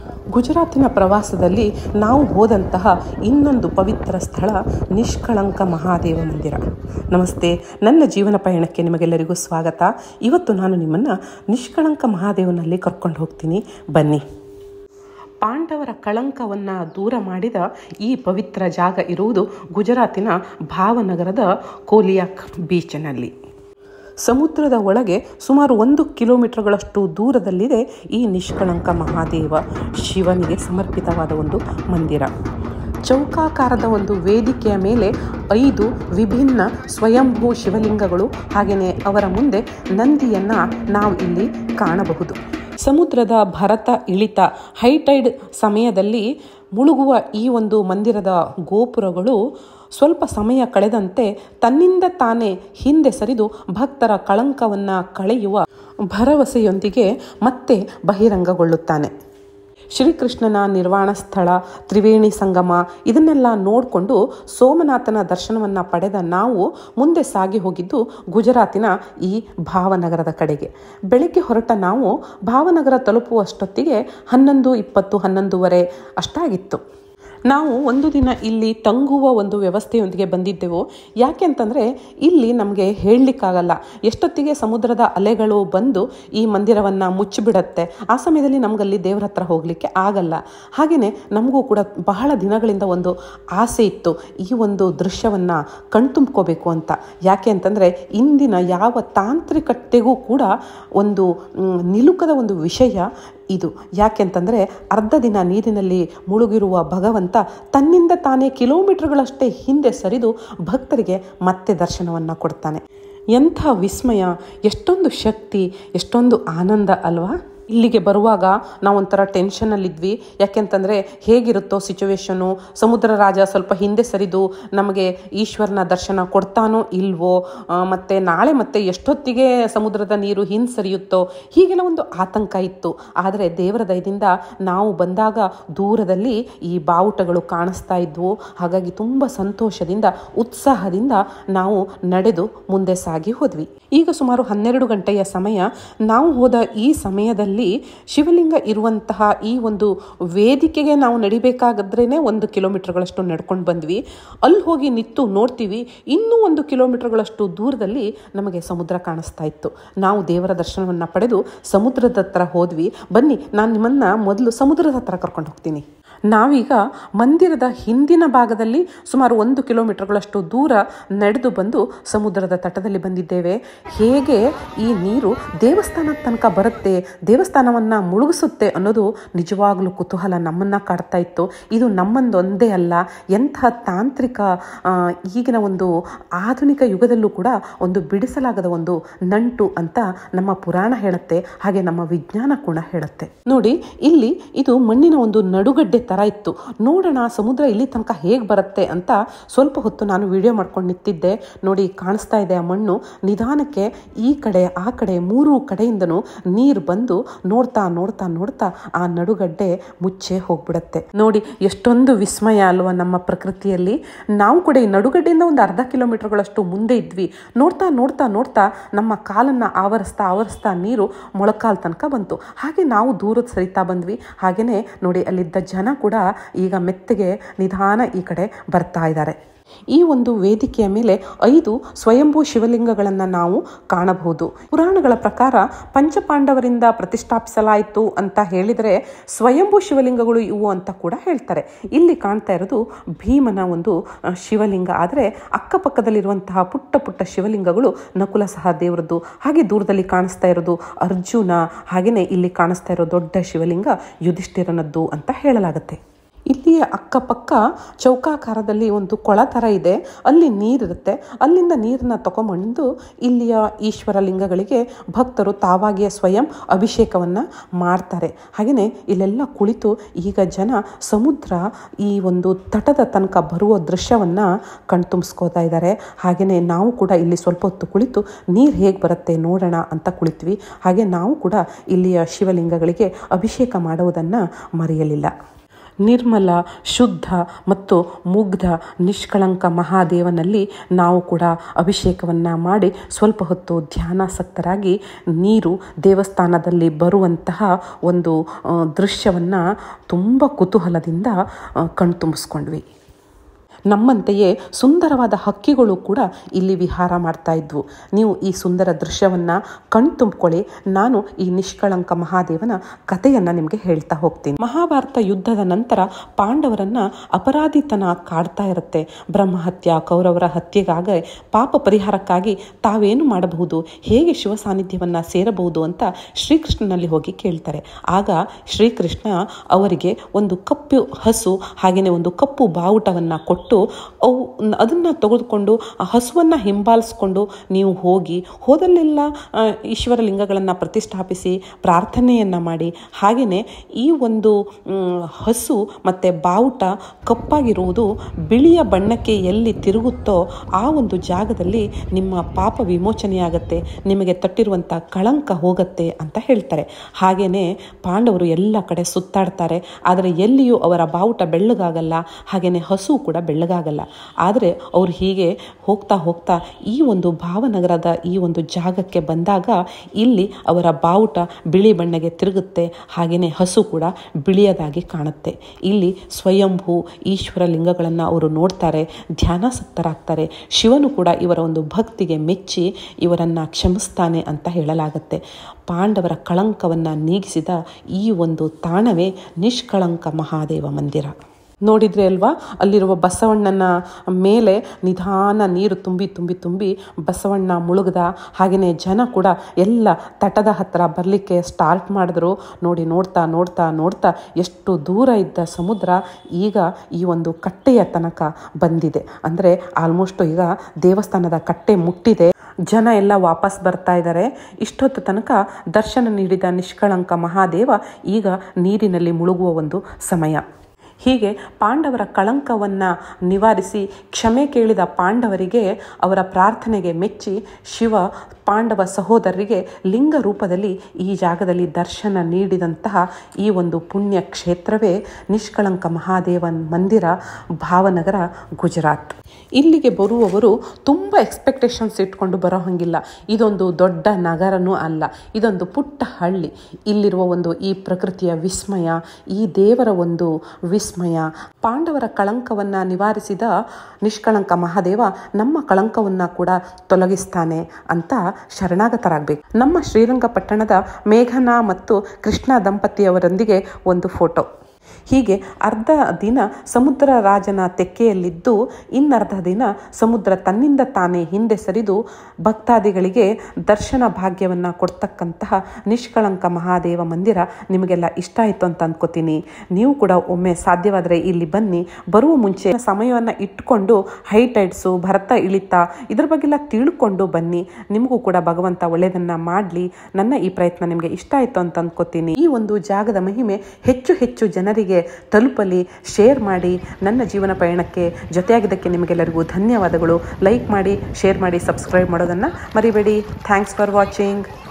ಗುಜರಾತಿನ ಪ್ರವಾಸದಲ್ಲಿ ನಾವು ಹೋದಂತಹ ಇನ್ನೊಂದು ಪವಿತ್ರ ಸ್ಥಳ ನಿಷ್ಕಳಂಕ ಮಹಾದೇವ ಮಂದಿರ ನಮಸ್ತೆ ನನ್ನ ಜೀವನ ಪಯಣಕ್ಕೆ ನಿಮಗೆಲ್ಲರಿಗೂ ಸ್ವಾಗತ ಇವತ್ತು ನಾನು ನಿಮ್ಮನ್ನು ನಿಷ್ಕಳಂಕ ಮಹಾದೇವನಲ್ಲಿ ಕರ್ಕೊಂಡು ಹೋಗ್ತೀನಿ ಬನ್ನಿ ಪಾಂಡವರ ಕಳಂಕವನ್ನು ದೂರ ಮಾಡಿದ ಈ ಪವಿತ್ರ ಜಾಗ ಇರುವುದು ಗುಜರಾತಿನ ಭಾವನಗರದ ಕೋಲಿಯಾಕ್ ಬೀಚ್ನಲ್ಲಿ ಸಮುದ್ರದ ಒಳಗೆ ಸುಮಾರು ಒಂದು ಕಿಲೋಮೀಟರ್ಗಳಷ್ಟು ದೂರದಲ್ಲಿದೆ ಈ ನಿಷ್ಕಳಂಕ ಮಹಾದೇವ ಶಿವನಿಗೆ ಸಮರ್ಪಿತವಾದ ಒಂದು ಮಂದಿರ ಚೌಕಾಕಾರದ ಒಂದು ವೇದಿಕೆಯ ಮೇಲೆ ಐದು ವಿಭಿನ್ನ ಸ್ವಯಂಭೂ ಶಿವಲಿಂಗಗಳು ಹಾಗೆಯೇ ಅವರ ಮುಂದೆ ನಂದಿಯನ್ನು ನಾವು ಇಲ್ಲಿ ಕಾಣಬಹುದು ಸಮುದ್ರದ ಭರತ ಇಳಿತ ಹೈಟೈಡ್ ಸಮಯದಲ್ಲಿ ಮುಳುಗುವ ಈ ಒಂದು ಮಂದಿರದ ಗೋಪುರಗಳು ಸ್ವಲ್ಪ ಸಮಯ ಕಳೆದಂತೆ ತನ್ನಿಂದ ತಾನೇ ಹಿಂದೆ ಸರಿದು ಭಕ್ತರ ಕಳಂಕವನ್ನು ಕಳೆಯುವ ಭರವಸೆಯೊಂದಿಗೆ ಮತ್ತೆ ಬಹಿರಂಗಗೊಳ್ಳುತ್ತಾನೆ ಶ್ರೀಕೃಷ್ಣನ ನಿರ್ವಾಣ ಸ್ಥಳ ತ್ರಿವೇಣಿ ಸಂಗಮ ಇದನ್ನೆಲ್ಲ ನೋಡಿಕೊಂಡು ಸೋಮನಾಥನ ದರ್ಶನವನ್ನು ಪಡೆದ ನಾವು ಮುಂದೆ ಸಾಗಿ ಹೋಗಿದ್ದು ಗುಜರಾತಿನ ಈ ಭಾವನಗರದ ಕಡೆಗೆ ಬೆಳಗ್ಗೆ ಹೊರಟ ನಾವು ಭಾವನಗರ ತಲುಪುವಷ್ಟೊತ್ತಿಗೆ ಹನ್ನೊಂದು ಇಪ್ಪತ್ತು ಹನ್ನೊಂದುವರೆ ಅಷ್ಟಾಗಿತ್ತು ನಾವು ಒಂದು ದಿನ ಇಲ್ಲಿ ತಂಗುವ ಒಂದು ವ್ಯವಸ್ಥೆಯೊಂದಿಗೆ ಬಂದಿದ್ದೆವು ಯಾಕೆ ಅಂತಂದರೆ ಇಲ್ಲಿ ನಮಗೆ ಹೇಳಲಿಕ್ಕಾಗಲ್ಲ ಎಷ್ಟೊತ್ತಿಗೆ ಸಮುದ್ರದ ಅಲೆಗಳು ಬಂದು ಈ ಮಂದಿರವನ್ನು ಮುಚ್ಚಿಬಿಡತ್ತೆ ಆ ಸಮಯದಲ್ಲಿ ನಮಗಲ್ಲಿ ದೇವ್ರ ಹತ್ರ ಹೋಗಲಿಕ್ಕೆ ಆಗಲ್ಲ ಹಾಗೆಯೇ ನಮಗೂ ಕೂಡ ಬಹಳ ದಿನಗಳಿಂದ ಒಂದು ಆಸೆ ಇತ್ತು ಈ ಒಂದು ದೃಶ್ಯವನ್ನು ಕಣ್ತುಂಬ್ಕೋಬೇಕು ಅಂತ ಯಾಕೆ ಅಂತಂದರೆ ಇಂದಿನ ಯಾವ ತಾಂತ್ರಿಕತೆಗೂ ಕೂಡ ಒಂದು ನಿಲುಕದ ಒಂದು ವಿಷಯ ಇದು ಯಾಕೆಂತಂದರೆ ಅರ್ಧ ದಿನ ನೀರಿನಲ್ಲಿ ಮುಳುಗಿರುವ ಭಗವಂತ ತನ್ನಿಂದ ತಾನೇ ಕಿಲೋಮೀಟರ್ಗಳಷ್ಟೇ ಹಿಂದೆ ಸರಿದು ಭಕ್ತರಿಗೆ ಮತ್ತೆ ದರ್ಶನವನ್ನು ಕೊಡ್ತಾನೆ ಎಂಥ ವಿಸ್ಮಯ ಎಷ್ಟೊಂದು ಶಕ್ತಿ ಎಷ್ಟೊಂದು ಆನಂದ ಅಲ್ವಾ ಇಲ್ಲಿಗೆ ಬರುವಾಗ ನಾವೊಂಥರ ಟೆನ್ಷನಲ್ಲಿದ್ವಿ ಯಾಕೆಂತಂದರೆ ಹೇಗಿರುತ್ತೋ ಸಿಚುವೇಶನು ಸಮುದ್ರ ರಾಜ ಸ್ವಲ್ಪ ಹಿಂದೆ ಸರಿದು ನಮಗೆ ಈಶ್ವರನ ದರ್ಶನ ಕೊಡ್ತಾನೋ ಇಲ್ವೋ ಮತ್ತು ನಾಳೆ ಮತ್ತೆ ಎಷ್ಟೊತ್ತಿಗೆ ಸಮುದ್ರದ ನೀರು ಹಿಂದೆ ಸರಿಯುತ್ತೋ ಹೀಗೆಲ್ಲ ಒಂದು ಆತಂಕ ಇತ್ತು ಆದರೆ ದೇವರ ದಯದಿಂದ ನಾವು ಬಂದಾಗ ದೂರದಲ್ಲಿ ಈ ಬಾವುಟಗಳು ಕಾಣಿಸ್ತಾ ಇದ್ವು ಹಾಗಾಗಿ ತುಂಬ ಸಂತೋಷದಿಂದ ಉತ್ಸಾಹದಿಂದ ನಾವು ನಡೆದು ಮುಂದೆ ಸಾಗಿ ಹೋದ್ವಿ ಈಗ ಸುಮಾರು ಹನ್ನೆರಡು ಗಂಟೆಯ ಸಮಯ ನಾವು ಹೋದ ಈ ಸಮಯದಲ್ಲಿ ಶಿವಲಿಂಗ ಇರುವಂತಹ ಈ ಒಂದು ವೇದಿಕೆಗೆ ನಾವು ನಡಿಬೇಕಾಗದ್ರೇ ಒಂದು ಕಿಲೋಮೀಟರ್ಗಳಷ್ಟು ನಡ್ಕೊಂಡು ಬಂದ್ವಿ ಅಲ್ಲಿ ಹೋಗಿ ನಿಂತು ನೋಡ್ತೀವಿ ಇನ್ನೂ ಒಂದು ಕಿಲೋಮೀಟರ್ಗಳಷ್ಟು ದೂರದಲ್ಲಿ ನಮಗೆ ಸಮುದ್ರ ಕಾಣಿಸ್ತಾ ಇತ್ತು ನಾವು ದೇವರ ದರ್ಶನವನ್ನು ಪಡೆದು ಸಮುದ್ರದ ಹತ್ರ ಹೋದ್ವಿ ಬನ್ನಿ ನಾನು ನಿಮ್ಮನ್ನು ಮೊದಲು ಸಮುದ್ರದ ಹತ್ರ ಕರ್ಕೊಂಡು ಹೋಗ್ತೀನಿ ನಾವೀಗ ಮಂದಿರದ ಹಿಂದಿನ ಭಾಗದಲ್ಲಿ ಸುಮಾರು ಒಂದು ಕಿಲೋಮೀಟರ್ಗಳಷ್ಟು ದೂರ ನಡೆದು ಬಂದು ಸಮುದ್ರದ ತಟದಲ್ಲಿ ಬಂದಿದ್ದೇವೆ ಹೇಗೆ ಈ ನೀರು ದೇವಸ್ಥಾನದ ತನಕ ಬರುತ್ತೆ ದೇವಸ್ಥಾನವನ್ನು ಮುಳುಗಿಸುತ್ತೆ ಅನ್ನೋದು ನಿಜವಾಗ್ಲೂ ಕುತೂಹಲ ನಮ್ಮನ್ನು ಕಾಡ್ತಾ ಇತ್ತು ಇದು ನಮ್ಮಂದೊಂದೇ ಅಲ್ಲ ಎಂಥ ತಾಂತ್ರಿಕ ಈಗಿನ ಒಂದು ಆಧುನಿಕ ಯುಗದಲ್ಲೂ ಕೂಡ ಒಂದು ಬಿಡಿಸಲಾಗದ ಒಂದು ನಂಟು ಅಂತ ನಮ್ಮ ಪುರಾಣ ಹೇಳುತ್ತೆ ಹಾಗೆ ನಮ್ಮ ವಿಜ್ಞಾನ ಕೂಡ ಹೇಳುತ್ತೆ ನೋಡಿ ಇಲ್ಲಿ ಇದು ಮಣ್ಣಿನ ಒಂದು ನಡುಗಡ್ಡೆ ಥರ ಇತ್ತು ನೋಡೋಣ ಸಮುದ್ರ ಇಲ್ಲಿ ತನಕ ಹೇಗೆ ಬರುತ್ತೆ ಅಂತ ಸ್ವಲ್ಪ ಹೊತ್ತು ನಾನು ವಿಡಿಯೋ ಮಾಡ್ಕೊಂಡು ನಿಂತಿದ್ದೆ ನೋಡಿ ಕಾಣಿಸ್ತಾ ಇದೆ ಆ ಮಣ್ಣು ನಿಧಾನಕ್ಕೆ ಈ ಕಡೆ ಆ ಕಡೆ ಮೂರು ಕಡೆಯಿಂದನೂ ನೀರು ಬಂದು ನೋಡ್ತಾ ನೋಡ್ತಾ ನೋಡ್ತಾ ಆ ನಡುಗಡ್ಡೆ ಮುಚ್ಚೆ ಹೋಗ್ಬಿಡತ್ತೆ ನೋಡಿ ಎಷ್ಟೊಂದು ವಿಸ್ಮಯ ಅಲ್ವಾ ನಮ್ಮ ಪ್ರಕೃತಿಯಲ್ಲಿ ನಾವು ಕೂಡ ಈ ನಡುಗಡ್ಡೆಯಿಂದ ಒಂದು ಅರ್ಧ ಕಿಲೋಮೀಟರ್ಗಳಷ್ಟು ಮುಂದೆ ಇದ್ವಿ ನೋಡ್ತಾ ನೋಡ್ತಾ ನೋಡ್ತಾ ನಮ್ಮ ಕಾಲನ್ನು ಆವರಿಸ್ತಾ ಆವರಿಸ್ತಾ ನೀರು ಮೊಳಕಾಲ್ ತನಕ ಬಂತು ಹಾಗೆ ನಾವು ದೂರದ ಸರಿತಾ ಬಂದ್ವಿ ಹಾಗೆಯೇ ನೋಡಿ ಅಲ್ಲಿದ್ದ ಜನ ಕೂಡ ಈಗ ಮೆತ್ತಗೆ ನಿಧಾನ ಈ ಕಡೆ ಬರ್ತಾ ಇದ್ದಾರೆ ಈ ಒಂದು ವೇದಿಕೆಯ ಮೇಲೆ ಐದು ಸ್ವಯಂಭೂ ಶಿವಲಿಂಗಗಳನ್ನು ನಾವು ಕಾಣಬಹುದು ಪುರಾಣಗಳ ಪ್ರಕಾರ ಪಂಚಪಾಂಡವರಿಂದ ಪ್ರತಿಷ್ಠಾಪಿಸಲಾಯಿತು ಅಂತ ಹೇಳಿದರೆ ಸ್ವಯಂಭೂ ಶಿವಲಿಂಗಗಳು ಇವು ಅಂತ ಕೂಡ ಹೇಳ್ತಾರೆ ಇಲ್ಲಿ ಕಾಣ್ತಾ ಇರೋದು ಭೀಮನ ಒಂದು ಶಿವಲಿಂಗ ಆದರೆ ಅಕ್ಕಪಕ್ಕದಲ್ಲಿರುವಂತಹ ಪುಟ್ಟ ಪುಟ್ಟ ಶಿವಲಿಂಗಗಳು ನಕುಲ ಸಹ ದೇವರದ್ದು ಹಾಗೆ ದೂರದಲ್ಲಿ ಕಾಣಿಸ್ತಾ ಇರೋದು ಅರ್ಜುನ ಹಾಗೆಯೇ ಇಲ್ಲಿ ಕಾಣಿಸ್ತಾ ಇರೋ ದೊಡ್ಡ ಶಿವಲಿಂಗ ಯುಧಿಷ್ಠಿರನದ್ದು ಅಂತ ಹೇಳಲಾಗುತ್ತೆ ಇಲ್ಲಿಯ ಅಕ್ಕಪಕ್ಕ ಚೌಕಾಕಾರದಲ್ಲಿ ಒಂದು ಕೊಳ ಥರ ಇದೆ ಅಲ್ಲಿ ನೀರಿರುತ್ತೆ ಅಲ್ಲಿಂದ ನೀರನ್ನ ತಗೊಂಬಂದು ಇಲ್ಲಿಯ ಈಶ್ವರ ಲಿಂಗಗಳಿಗೆ ಭಕ್ತರು ತಾವಾಗಿಯೇ ಸ್ವಯಂ ಅಭಿಷೇಕವನ್ನು ಮಾಡ್ತಾರೆ ಹಾಗೆಯೇ ಇಲ್ಲೆಲ್ಲ ಕುಳಿತು ಈಗ ಜನ ಸಮುದ್ರ ಈ ಒಂದು ತಟದ ತನಕ ಬರುವ ದೃಶ್ಯವನ್ನು ಕಣ್ತುಂಬಿಸ್ಕೋತಾ ಇದ್ದಾರೆ ಹಾಗೆಯೇ ನಾವು ಕೂಡ ಇಲ್ಲಿ ಸ್ವಲ್ಪ ಹೊತ್ತು ಕುಳಿತು ನೀರು ಹೇಗೆ ಬರುತ್ತೆ ನೋಡೋಣ ಅಂತ ಕುಳಿತ್ವಿ ಹಾಗೆ ನಾವು ಕೂಡ ಇಲ್ಲಿಯ ಶಿವಲಿಂಗಗಳಿಗೆ ಅಭಿಷೇಕ ಮಾಡುವುದನ್ನು ಮರೆಯಲಿಲ್ಲ ನಿರ್ಮಲ ಶುದ್ಧ ಮತ್ತು ಮುಗ್ಧ ನಿಷ್ಕಳಂಕ ಮಹಾದೇವನಲ್ಲಿ ನಾವು ಕೂಡ ಅಭಿಷೇಕವನ್ನು ಮಾಡಿ ಸ್ವಲ್ಪ ಹೊತ್ತು ಧ್ಯಾನಾಸಕ್ತರಾಗಿ ನೀರು ದೇವಸ್ಥಾನದಲ್ಲಿ ಬರುವಂತಹ ಒಂದು ದೃಶ್ಯವನ್ನು ತುಂಬ ಕುತೂಹಲದಿಂದ ಕಣ್ತುಂಬಿಸ್ಕೊಂಡ್ವಿ ನಮ್ಮಂತೆಯೇ ಸುಂದರವಾದ ಹಕ್ಕಿಗಳು ಕೂಡ ಇಲ್ಲಿ ವಿಹಾರ ಮಾಡ್ತಾ ಇದ್ವು ನೀವು ಈ ಸುಂದರ ದೃಶ್ಯವನ್ನು ಕಣ್ತುಂಬ್ಕೊಳ್ಳಿ ನಾನು ಈ ನಿಷ್ಕಳಂಕ ಮಹಾದೇವನ ಕಥೆಯನ್ನು ನಿಮಗೆ ಹೇಳ್ತಾ ಹೋಗ್ತೀನಿ ಮಹಾಭಾರತ ಯುದ್ಧದ ನಂತರ ಪಾಂಡವರನ್ನ ಅಪರಾಧಿತನ ಕಾಡ್ತಾ ಇರುತ್ತೆ ಬ್ರಹ್ಮಹತ್ಯ ಕೌರವರ ಹತ್ಯೆಗಾಗ ಪಾಪ ಪರಿಹಾರಕ್ಕಾಗಿ ತಾವೇನು ಮಾಡಬಹುದು ಹೇಗೆ ಶಿವ ಸಾನ್ನಿಧ್ಯವನ್ನು ಸೇರಬಹುದು ಅಂತ ಶ್ರೀಕೃಷ್ಣನಲ್ಲಿ ಹೋಗಿ ಕೇಳ್ತಾರೆ ಆಗ ಶ್ರೀಕೃಷ್ಣ ಅವರಿಗೆ ಒಂದು ಕಪ್ಪು ಹಸು ಹಾಗೆಯೇ ಒಂದು ಕಪ್ಪು ಬಾವುಟವನ್ನು ಕೊಟ್ಟು ಅವು ಅದನ್ನು ತೆಗೆದುಕೊಂಡು ಆ ಹಸುವನ್ನು ಹಿಂಬಾಲಿಸ್ಕೊಂಡು ನೀವು ಹೋಗಿ ಹೋದಲ್ಲೆಲ್ಲ ಈಶ್ವರ ಲಿಂಗಗಳನ್ನು ಪ್ರತಿಷ್ಠಾಪಿಸಿ ಪ್ರಾರ್ಥನೆಯನ್ನು ಮಾಡಿ ಹಾಗೆಯೇ ಈ ಒಂದು ಹಸು ಮತ್ತು ಬಾವುಟ ಕಪ್ಪಾಗಿರುವುದು ಬಿಳಿಯ ಬಣ್ಣಕ್ಕೆ ಎಲ್ಲಿ ತಿರುಗುತ್ತೋ ಆ ಒಂದು ಜಾಗದಲ್ಲಿ ನಿಮ್ಮ ಪಾಪ ವಿಮೋಚನೆಯಾಗತ್ತೆ ನಿಮಗೆ ತಟ್ಟಿರುವಂಥ ಕಳಂಕ ಹೋಗುತ್ತೆ ಅಂತ ಹೇಳ್ತಾರೆ ಹಾಗೆಯೇ ಪಾಂಡವರು ಎಲ್ಲ ಕಡೆ ಸುತ್ತಾಡ್ತಾರೆ ಆದರೆ ಎಲ್ಲಿಯೂ ಅವರ ಬಾವುಟ ಬೆಳ್ಳಗಾಗಲ್ಲ ಹಾಗೆಯೇ ಹಸು ಕೂಡ ಬೆಳ್ಳಗಾಗಲ್ಲ ಆದರೆ ಅವ್ರು ಹೀಗೆ ಹೋಗ್ತಾ ಹೋಗ್ತಾ ಈ ಒಂದು ಭಾವನಗರದ ಈ ಒಂದು ಜಾಗಕ್ಕೆ ಬಂದಾಗ ಇಲ್ಲಿ ಅವರ ಬಾವುಟ ಬಿಳಿ ಬಣ್ಣಗೆ ತಿರುಗುತ್ತೆ ಹಾಗೆಯೇ ಹಸು ಕೂಡ ಬಿಳಿಯದಾಗಿ ಕಾಣುತ್ತೆ ಇಲ್ಲಿ ಸ್ವಯಂಭೂ ಈಶ್ವರ ಲಿಂಗಗಳನ್ನು ಅವರು ನೋಡ್ತಾರೆ ಧ್ಯಾನಾಸಕ್ತರಾಗ್ತಾರೆ ಶಿವನು ಕೂಡ ಇವರ ಒಂದು ಭಕ್ತಿಗೆ ಮೆಚ್ಚಿ ಇವರನ್ನು ಕ್ಷಮಿಸ್ತಾನೆ ಅಂತ ಹೇಳಲಾಗುತ್ತೆ ಪಾಂಡವರ ಕಳಂಕವನ್ನು ನೀಗಿಸಿದ ಈ ಒಂದು ತಾಣವೇ ನಿಷ್ಕಳಂಕ ಮಹಾದೇವ ಮಂದಿರ ನೋಡಿದ್ರೆ ಅಲ್ವಾ ಅಲ್ಲಿರುವ ಬಸವಣ್ಣನ ಮೇಲೆ ನಿಧಾನ ನೀರು ತುಂಬಿ ತುಂಬಿ ತುಂಬಿ ಬಸವಣ್ಣ ಮುಳುಗ್ದ ಹಾಗೆಯೇ ಜನ ಕೂಡ ಎಲ್ಲ ತಟದ ಹತ್ತಿರ ಬರಲಿಕ್ಕೆ ಸ್ಟಾರ್ಟ್ ಮಾಡಿದ್ರು ನೋಡಿ ನೋಡ್ತಾ ನೋಡ್ತಾ ನೋಡ್ತಾ ಎಷ್ಟು ದೂರ ಇದ್ದ ಸಮುದ್ರ ಈಗ ಈ ಒಂದು ಕಟ್ಟೆಯ ತನಕ ಬಂದಿದೆ ಅಂದರೆ ಆಲ್ಮೋಸ್ಟ್ ಈಗ ದೇವಸ್ಥಾನದ ಕಟ್ಟೆ ಮುಟ್ಟಿದೆ ಜನ ಎಲ್ಲ ವಾಪಸ್ ಬರ್ತಾ ಇದ್ದಾರೆ ಇಷ್ಟೊತ್ತು ತನಕ ದರ್ಶನ ನೀಡಿದ ನಿಷ್ಕಳಂಕ ಮಹಾದೇವ ಈಗ ನೀರಿನಲ್ಲಿ ಮುಳುಗುವ ಒಂದು ಸಮಯ ಹೀಗೆ ಪಾಂಡವರ ಕಳಂಕವನ್ನು ನಿವಾರಿಸಿ ಕ್ಷಮೆ ಕೇಳಿದ ಪಾಂಡವರಿಗೆ ಅವರ ಪ್ರಾರ್ಥನೆಗೆ ಮೆಚ್ಚಿ ಶಿವ ಪಾಂಡವ ಸಹೋದರರಿಗೆ ಲಿಂಗ ರೂಪದಲ್ಲಿ ಈ ಜಾಗದಲ್ಲಿ ದರ್ಶನ ನೀಡಿದಂತಹ ಈ ಒಂದು ಪುಣ್ಯ ಕ್ಷೇತ್ರವೇ ನಿಷ್ಕಳಂಕ ಮಹಾದೇವನ್ ಮಂದಿರ ಭಾವನಗರ ಗುಜರಾತ್ ಇಲ್ಲಿಗೆ ಬರುವವರು ತುಂಬ ಎಕ್ಸ್ಪೆಕ್ಟೇಷನ್ಸ್ ಇಟ್ಕೊಂಡು ಬರೋ ಹಾಗಿಲ್ಲ ಇದೊಂದು ದೊಡ್ಡ ನಗರನೂ ಅಲ್ಲ ಇದೊಂದು ಪುಟ್ಟ ಹಳ್ಳಿ ಇಲ್ಲಿರುವ ಒಂದು ಈ ಪ್ರಕೃತಿಯ ವಿಸ್ಮಯ ಈ ದೇವರ ಒಂದು ವಿಸ್ಮಯ ಪಾಂಡವರ ಕಳಂಕವನ್ನು ನಿವಾರಿಸಿದ ನಿಷ್ಕಳಂಕ ಮಹಾದೇವ ನಮ್ಮ ಕಳಂಕವನ್ನು ಕೂಡ ತೊಲಗಿಸ್ತಾನೆ ಅಂತ ಶರಣಾಗತರಾಗಬೇಕು ನಮ್ಮ ಶ್ರೀರಂಗಪಟ್ಟಣದ ಮೇಘನಾ ಮತ್ತು ಕೃಷ್ಣ ದಂಪತಿಯವರೊಂದಿಗೆ ಒಂದು ಫೋಟೋ ಹೀಗೆ ಅರ್ಧ ದಿನ ಸಮುದ್ರ ರಾಜನ ತೆಕ್ಕೆಯಲ್ಲಿದ್ದು ಇನ್ನರ್ಧ ದಿನ ಸಮುದ್ರ ತನ್ನಿಂದ ತಾನೇ ಹಿಂದೆ ಸರಿದು ಭಕ್ತಾದಿಗಳಿಗೆ ದರ್ಶನ ಭಾಗ್ಯವನ್ನು ಕೊಡ್ತಕ್ಕಂತಹ ನಿಷ್ಕಳಂಕ ಮಹಾದೇವ ಮಂದಿರ ನಿಮಗೆಲ್ಲ ಇಷ್ಟ ಆಯಿತು ಅಂತ ಅಂದ್ಕೋತೀನಿ ನೀವು ಕೂಡ ಒಮ್ಮೆ ಸಾಧ್ಯವಾದರೆ ಇಲ್ಲಿ ಬನ್ನಿ ಬರುವ ಮುಂಚೆ ಸಮಯವನ್ನು ಇಟ್ಕೊಂಡು ಹೈಟೈಡ್ಸು ಭರತ ಇಳಿತ ಇದ್ರ ಬಗ್ಗೆಲ್ಲ ತಿಳ್ಕೊಂಡು ಬನ್ನಿ ನಿಮಗೂ ಕೂಡ ಭಗವಂತ ಒಳ್ಳೆಯದನ್ನು ಮಾಡಲಿ ನನ್ನ ಈ ಪ್ರಯತ್ನ ನಿಮಗೆ ಇಷ್ಟ ಆಯಿತು ಅಂತ ಅಂದ್ಕೋತೀನಿ ಈ ಒಂದು ಜಾಗದ ಮಹಿಮೆ ಹೆಚ್ಚು ಹೆಚ್ಚು ಜನರಿಗೆ ತಲುಪಲಿ ಶೇರ್ ಮಾಡಿ ನನ್ನ ಜೀವನ ಪಯಣಕ್ಕೆ ಜೊತೆಯಾಗಿದ್ದಕ್ಕೆ ನಿಮಗೆಲ್ಲರಿಗೂ ಧನ್ಯವಾದಗಳು ಲೈಕ್ ಮಾಡಿ ಶೇರ್ ಮಾಡಿ ಸಬ್ಸ್ಕ್ರೈಬ್ ಮಾಡೋದನ್ನು ಮರಿಬೇಡಿ ಥ್ಯಾಂಕ್ಸ್ ಫಾರ್ ವಾಚಿಂಗ್